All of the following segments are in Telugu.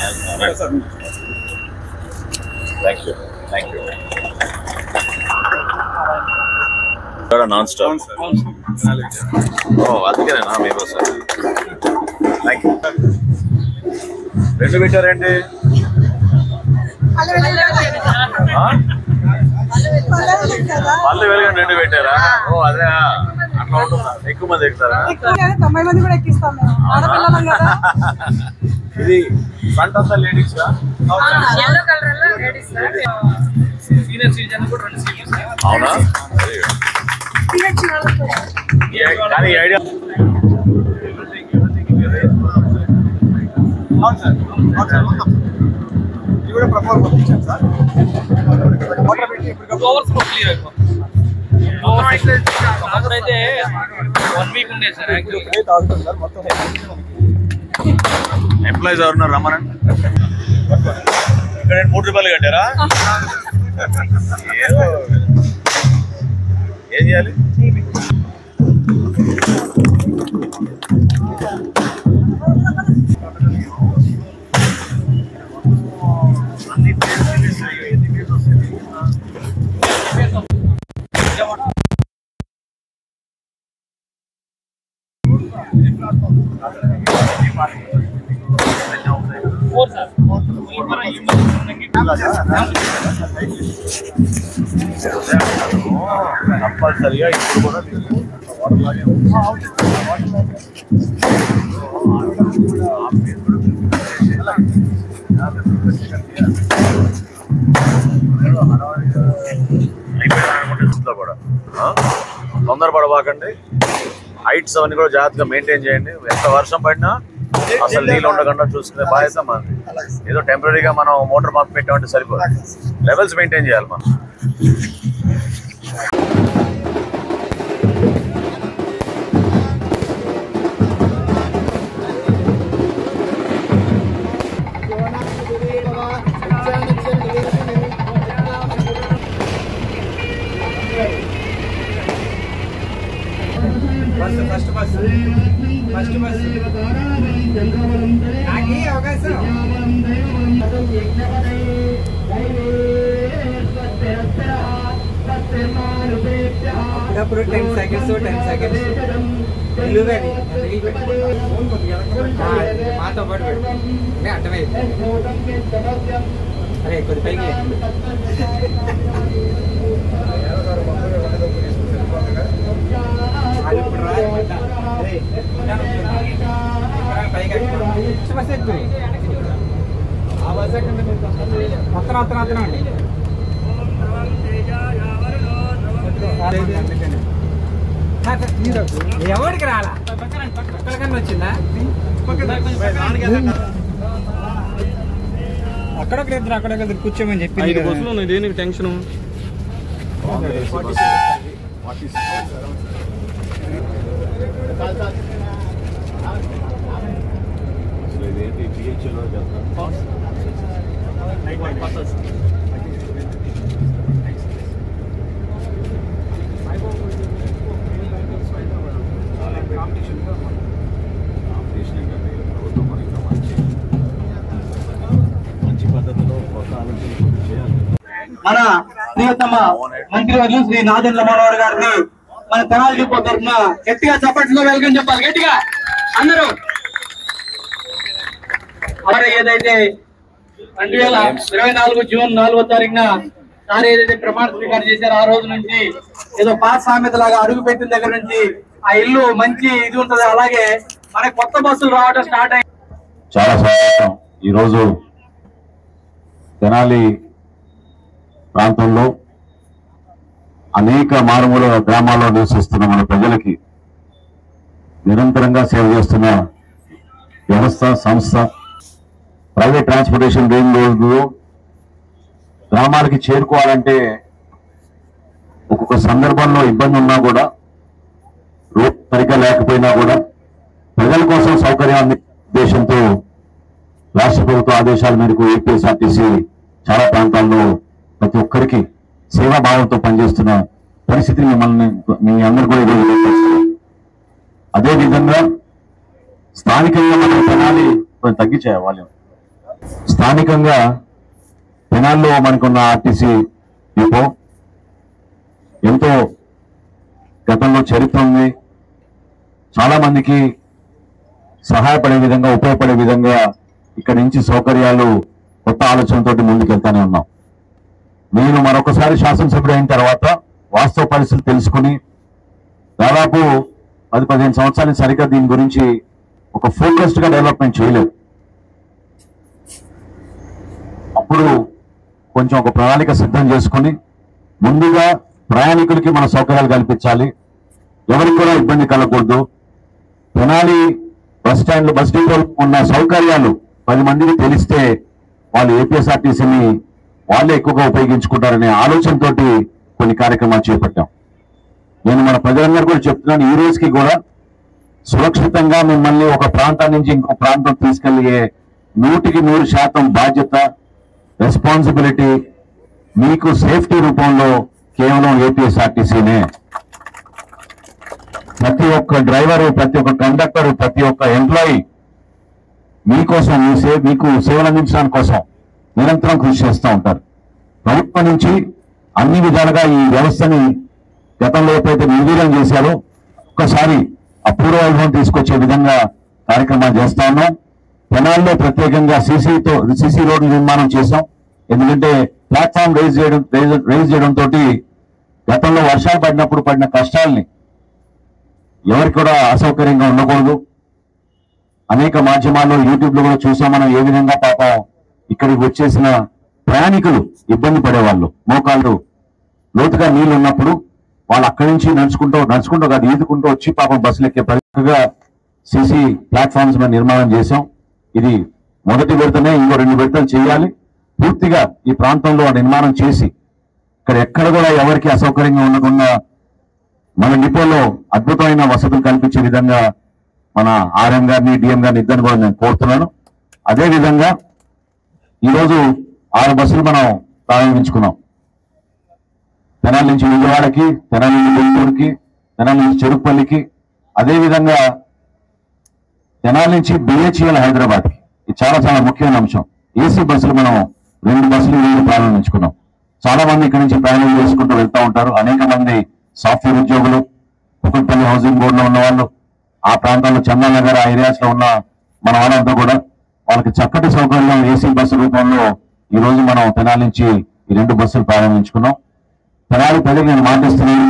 Thank you thank you non stop ఓ అందుకేనా మేము సార్ థ్యాంక్ యూ రెండు పెట్టారండి ఆ? పళ్ళు వెలుగండి రెండు పెట్టారా ఓ అదే అట్లా ఉంటుందా ఎక్కువ మంది ఎక్కుతారా ఎక్కువగానే తొంభై మంది కూడా ఎక్కిస్తాం మేము ఆడపిల్లలం కదా ఇది ఫ్రంట్ అంతా లేడీస్ ఎల్లో కలర్ లో లేడీస్ సీనియర్ సిటిజన్ కూడా రెండు సీట్లు ఇస్తాయి. అవునా Very good. ఈ- కానీ ఈ ఐడియా అవును సార్ అవును సార్ మొత్తం ఇది కూడా ప్రపోజ్ పంపించాను సార్ వాటర్ పెట్టి ఇప్పుడు టూ అవర్స్ లో క్లియర్ అయిపోతుంది అప్పుడైతే వన్ వీక్ ఉండేది సార్ యాక్చువల్లీ తాగుతుంది సార్ మొత్తం ఎంప్లాయీస్ ఎవరున్నారు రమ్మనండి ఇక్కడ మూడు రూపాయలు కట్టారా ఏదో ఏం చేయాలి ఫోర్ సార్ కంపల్సరిగా ఇప్పుడు కూడా అయిపోయిందనుకుంటే ఇంట్లో కూడా ఆ? తొందరపడబాకండి హైట్స్ అవన్నీ కూడా జాగ్రత్తగా మెయింటైన్ చేయండి ఎంత వర్షం పడినా అసలు నీళ్ళు ఉండకుండా చూసుకునే బాధ్యత మనది ఏదో టెంపరీగా మనం మోటార్ పంప్ పెట్టామంటే సరిపోదు లెవెల్స్ మెయింటైన్ చేయాలి మనం ఫస్ట్ బస్ ఫస్ట్ బస్ నాకు అవకాశం అప్పుడు టెన్ సెకండ్స్ టెన్ సెకండ్స్ నిలువని మాతో పాటు పెట్టు అంటే అర్థమైంది అరే కొద్ది పైకి వాళ్ళు ఇప్పుడు రారు మళ్ళా. అరే, పైకి ఎక్కు. బస్ ఎక్కు. మొత్తం మొత్తం మొత్తం అండి ఎవరికి రాలా ఒక్కడికన్నా వచ్చిందా అక్కడొక్కడ ఇద్దరు అక్కడొక్కడ ఇద్దరు కూర్చోమని చెప్పి ఐదు బస్సులు ఉన్నాయి దేనికి టెన్షన్ మంచి పద్ధతిలో కొత్త ఆలోచన చేయాలి మన ప్రియతమ మంత్రివర్యులు శ్రీ నాదెండ్ల మనోహర్ గారిని మన తెనాలి డిపో తరఫున గట్టిగా చప్పట్లో వెల్కమ్ చెప్పాలి గట్టిగా అందరూ మరి ఏదైతే రెండు వేల ఇరవై నాలుగు జూన్ నాలుగో తారీఖున సార్ ఏదైతే ప్రమాణ స్వీకారం చేశారో ఆ రోజు నుంచి ఏదో పాత సామెత లాగా అడుగు పెట్టిన దగ్గర నుంచి ఆ ఇల్లు మంచి ఇది ఉంటది అలాగే మన కొత్త బస్సులు రావడం స్టార్ట్ అయ్యి చాలా సంతోషం ఈరోజు తెనాలి ప్రాంతంలో అనేక మారుమూల గ్రామాల్లో నివసిస్తున్న మన ప్రజలకి నిరంతరంగా సేవ చేస్తున్న వ్యవస్థ సంస్థ ప్రైవేట్ ట్రాన్స్పోర్టేషన్ దేని రోజు గ్రామాలకి చేరుకోవాలంటే ఒక్కొక్క సందర్భంలో ఇబ్బంది ఉన్నా కూడా రోడ్ సరిగ్గా లేకపోయినా కూడా ప్రజల కోసం సౌకర్యం అందే ఉద్దేశంతో రాష్ట్ర ప్రభుత్వ ఆదేశాల మేరకు ఏపీఎస్ఆర్టీసీ చాలా ప్రాంతాల్లో ప్రతి ఒక్కరికి సేవా భావంతో పనిచేస్తున్న పరిస్థితిని మిమ్మల్ని మీ అందరు కూడా ఈరోజు ఏర్పరుస్తున్నారు. అదే విధంగా స్థానికంగా మనం తెనాలి కొంచెం తగ్గించాయి వాళ్ళు స్థానికంగా తెనాల్లో మనకున్న ఆర్టీసీ డిపో ఎంతో గతంలో చరిత్ర ఉంది చాలా మందికి సహాయపడే విధంగా ఉపయోగపడే విధంగా ఇక్కడ నుంచి సౌకర్యాలు కొత్త ఆలోచనతోటి ముందుకెళ్తానే ఉన్నాం నేను మరొకసారి శాసనసభ్యుడు అయిన తర్వాత వాస్తవ పరిస్థితులు తెలుసుకుని దాదాపు పది పదిహేను సంవత్సరాలు సరిగ్గా దీని గురించి ఒక ఫోకస్డ్ గా డెవలప్మెంట్ చేయలేదు అప్పుడు కొంచెం ఒక ప్రణాళిక సిద్ధం చేసుకుని ముందుగా ప్రయాణికులకి మన సౌకర్యాలు కల్పించాలి ఎవరికి కూడా ఇబ్బంది కలగకూడదు తెనాలి బస్ స్టాండ్ బస్ డిపోలు ఉన్న సౌకర్యాలు పది మందికి తెలిస్తే వాళ్ళు ఏపీఎస్ఆర్టీసీని వాళ్ళే ఎక్కువగా ఉపయోగించుకుంటారనే ఆలోచనతోటి కొన్ని కార్యక్రమాలు చేపట్టాం నేను మన ప్రజలందరూ కూడా చెప్తున్నాను ఈ రోజుకి కూడా సురక్షితంగా మిమ్మల్ని ఒక ప్రాంతం నుంచి ఇంకో ప్రాంతం తీసుకెళ్లే నూటికి నూరు శాతం బాధ్యత రెస్పాన్సిబిలిటీ మీకు సేఫ్టీ రూపంలో కేవలం ఏపీఎస్ఆర్టీసీనే ప్రతి ఒక్క డ్రైవరు ప్రతి ఒక్క కండక్టర్ ప్రతి ఒక్క ఎంప్లాయీ మీకోసం మీ సే మీకు సేవలు అందించడానికి కోసం నిరంతరం కృషి చేస్తూ ఉంటారు ప్రభుత్వం నుంచి అన్ని విధాలుగా ఈ వ్యవస్థని గతంలో ఎప్పుడైతే నిర్వీర్యం చేశారో ఒక్కసారి అపూర్వ వైభవం తీసుకొచ్చే విధంగా కార్యక్రమాలు చేస్తా ఉన్నాం తెనాల్లో ప్రత్యేకంగా సీసీతో సీసీ రోడ్డు నిర్మాణం చేశాం ఎందుకంటే ప్లాట్ఫామ్ రైజ్ చేయడం రైజ్- రైజ్ చేయడం తోటి గతంలో వర్షాలు పడినప్పుడు పడిన కష్టాల్ని ఎవరికి కూడా అసౌకర్యంగా ఉండకూడదు అనేక మాధ్యమాల్లో యూట్యూబ్ లో కూడా చూసాం మనం ఏ విధంగా పాపం ఇక్కడికి వచ్చేసిన ప్రయాణికులు ఇబ్బంది పడేవాళ్ళు మోకాళ్ళు లోతుగా నీళ్లు ఉన్నప్పుడు వాళ్ళు అక్కడి నుంచి నడుచుకుంటూ నడుచుకుంటూ కాదు ఈదుకుంటూ వచ్చి పాపం బస్సులు ఎక్కే పరిస్థితిగా సీసీ ప్లాట్ఫామ్స్ మేము నిర్మాణం చేశాం ఇది మొదటి విడతనే ఇంకో రెండు విడతలు చేయాలి పూర్తిగా ఈ ప్రాంతంలో ఆ నిర్మాణం చేసి ఇక్కడ ఎక్కడ కూడా ఎవరికి అసౌకర్యంగా ఉండకుండా మన డిపోలో అద్భుతమైన వసతులు కల్పించే విధంగా మన ఆర్ఎం గారిని డిఎం గారిని ఇద్దరిని కూడా నేను కోరుతున్నాను అదే విధంగా ఈరోజు ఆరు బస్సులు మనం ప్రారంభించుకున్నాం తెనాలి నుంచి విజయవాడకి తెనాలి నుంచి గుంటూరుకి తెనాలి నుంచి చెరుకుపల్లికి అదే విధంగా తెనాలి నుంచి బిహెచ్ఎల్ హైదరాబాద్ ఇది చాలా చాలా ముఖ్యమైన అంశం ఏసీ బస్సులు మనం రెండు బస్సులు ఈరోజు ప్రారంభించుకున్నాం చాలా మంది ఇక్కడ నుంచి ప్రయాణం చేసుకుంటూ వెళ్తూ ఉంటారు అనేక మంది సాఫ్ట్వేర్ ఉద్యోగులు కుక్కట్పల్లి హౌసింగ్ బోర్డు లో ఉన్న వాళ్ళు ఆ ప్రాంతాల్లో చందన్ నగర్ ఆ ఏరియాస్ లో ఉన్న మన వాళ్ళంతా కూడా వాళ్ళకి చక్కటి సౌకర్యం ఏసీ బస్సు రూపంలో ఈ రోజు మనం తెనాలి నుంచి ఈ రెండు బస్సులు ప్రారంభించుకున్నాం తెనాలి ప్రజలకు నేను మాటిస్తున్నాను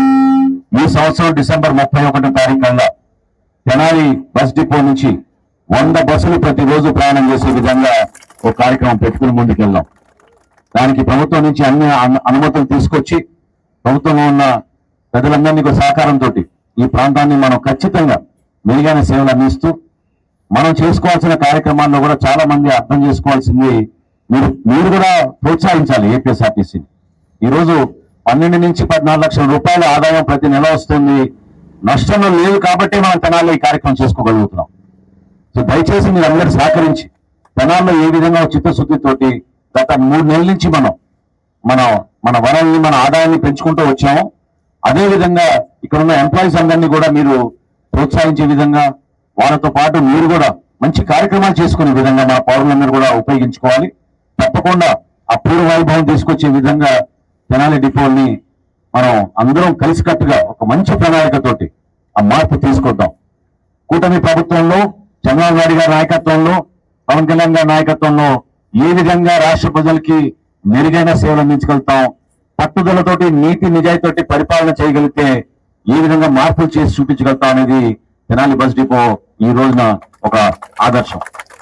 ఈ సంవత్సరం డిసెంబర్ ముప్పై ఒకటో తారీఖు కల్లా తెనాలి బస్ డిపో నుంచి వంద బస్సులు ప్రతిరోజు ప్రయాణం చేసే విధంగా ఒక కార్యక్రమం పెట్టుకుని ముందుకెళ్ళాం దానికి ప్రభుత్వం నుంచి అన్ని అను- అనుమతులు తీసుకొచ్చి ప్రభుత్వంలో ఉన్న ప్రజలందరినీ కూడా సహకారంతో ఈ ప్రాంతాన్ని మనం ఖచ్చితంగా మెరుగైన సేవలు అందిస్తూ మనం చేసుకోవాల్సిన కార్యక్రమాల్లో కూడా చాలా మంది అర్థం చేసుకోవాల్సింది మీరు మీరు కూడా ప్రోత్సహించాలి ఏపీఎస్ఆర్టీసీని ఈరోజు పన్నెండు నుంచి పద్నాలుగు లక్షల రూపాయల ఆదాయం ప్రతి నెల వస్తుంది నష్టంలో లేదు కాబట్టి మనం తెనాల్లో ఈ కార్యక్రమం చేసుకోగలుగుతున్నాం సో దయచేసి మీరు అందరు సహకరించి తెనాల్లో ఏ విధంగా చిత్తశుద్ధితోటి గత మూడు నెలల నుంచి మనం మన మన వనరుల్ని మన ఆదాయాన్ని పెంచుకుంటూ వచ్చాము అదే విధంగా ఇక్కడ ఉన్న ఎంప్లాయీస్ అందరినీ కూడా మీరు ప్రోత్సహించే విధంగా వాళ్ళతో పాటు మీరు కూడా మంచి కార్యక్రమాలు చేసుకునే విధంగా మా పౌరులందరూ కూడా ఉపయోగించుకోవాలి తప్పకుండా అపూర్వ వైభవం తీసుకొచ్చే విధంగా తెనాలి డిపోల్ని మనం అందరం కలిసికట్టుగా ఒక మంచి ప్రణాళికతోటి ఆ మార్పు తీసుకొద్దాం కూటమి ప్రభుత్వంలో చంద్రబాబు నాయుడు గారి నాయకత్వంలో పవన్ కళ్యాణ్ గారి నాయకత్వంలో ఏ విధంగా రాష్ట్ర ప్రజలకి మెరుగైన సేవలు అందించగలుగుతాం పట్టుదలతోటి నీతి నిజాయితీతోటి పరిపాలన చేయగలిగితే ఏ విధంగా మార్పులు చేసి చూపించగలుగుతాం అనేది తెనాలి బస్ డిపో ఈ రోజున ఒక ఆదర్శం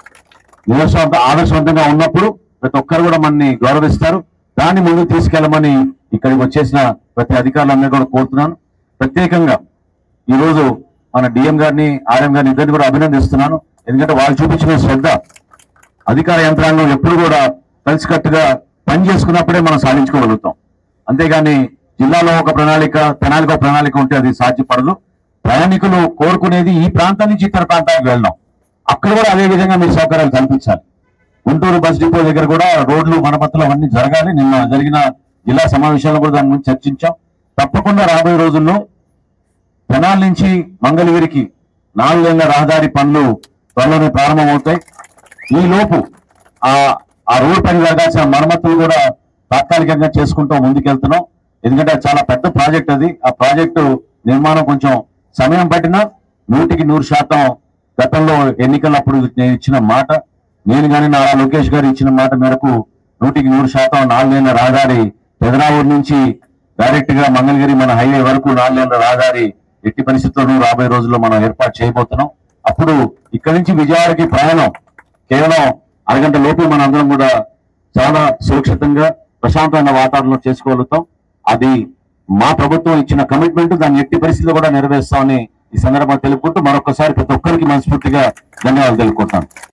నిదర్శనవంత ఆదర్శవంతంగా ఉన్నప్పుడు ప్రతి ఒక్కరు కూడా మనని గౌరవిస్తారు దాన్ని ముందుకు తీసుకెళ్ళమని ఇక్కడికి వచ్చేసిన ప్రతి అధికారులందరూ కూడా కోరుతున్నాను ప్రత్యేకంగా ఈ రోజు మన డిఎం గారిని ఆర్ఎం గారిని ఇద్దరిని కూడా అభినందిస్తున్నాను ఎందుకంటే వాళ్ళు చూపించిన శ్రద్ధ అధికార యంత్రాంగం ఎప్పుడు కూడా కలిసికట్టుగా పని చేసుకున్నప్పుడే మనం సాధించుకోగలుగుతాం అంతేగాని జిల్లాలో ఒక ప్రణాళిక తెనాలికి ఒక ప్రణాళిక ఉంటే అది సాధ్యపడదు ప్రయాణికులు కోరుకునేది ఈ ప్రాంతం నుంచి ఇతర ప్రాంతానికి వెళ్ళడం అక్కడ కూడా అదే విధంగా మీరు సౌకర్యాలు కల్పించాలి గుంటూరు బస్ డిపో దగ్గర కూడా రోడ్లు మరమ్మతులు అవన్నీ జరగాలి నిన్న జరిగిన జిల్లా సమావేశాల్లో కూడా దాని గురించి చర్చించాం తప్పకుండా రాబోయే రోజుల్లో తెనాల నుంచి మంగళగిరికి నాలుగేళ్ల రహదారి పనులు త్వరలోనే ప్రారంభమవుతాయి ఈ లోపు ఆ ఆ రోడ్ పని జరగాల్సిన మరమ్మతులు కూడా తాత్కాలికంగా చేసుకుంటూ ముందుకెళ్తున్నాం ఎందుకంటే అది చాలా పెద్ద ప్రాజెక్ట్ అది ఆ ప్రాజెక్టు నిర్మాణం కొంచెం సమయం పట్టినా నూటికి నూరు శాతం గతంలో ఎన్నికలప్పుడు నేను ఇచ్చిన మాట నేను కానీ నారా లోకేష్ గారు ఇచ్చిన మాట మేరకు నూటికి నూరు శాతం నాలుగేళ్ల రహదారి పెదరావూరు నుంచి డైరెక్ట్ గా మంగళగిరి మన హైవే వరకు నాలుగేళ్ల రహదారి ఎట్టి పరిస్థితుల్లోనూ రాబోయే రోజుల్లో మనం ఏర్పాటు చేయబోతున్నాం అప్పుడు ఇక్కడి నుంచి విజయవాడకి ప్రయాణం కేవలం అరగంట లోపు మన అందరం కూడా చాలా సురక్షితంగా ప్రశాంతమైన వాతావరణంలో చేసుకోగలుగుతాం అది మా ప్రభుత్వం ఇచ్చిన కమిట్మెంట్ దాన్ని ఎట్టి పరిస్థితుల్లో కూడా నెరవేరుస్తామని ఈ సందర్భంగా తెలుపుకుంటూ మరొకసారి ప్రతి ఒక్కరికి మనస్ఫూర్తిగా ధన్యవాదాలు తెలుపుకుంటాను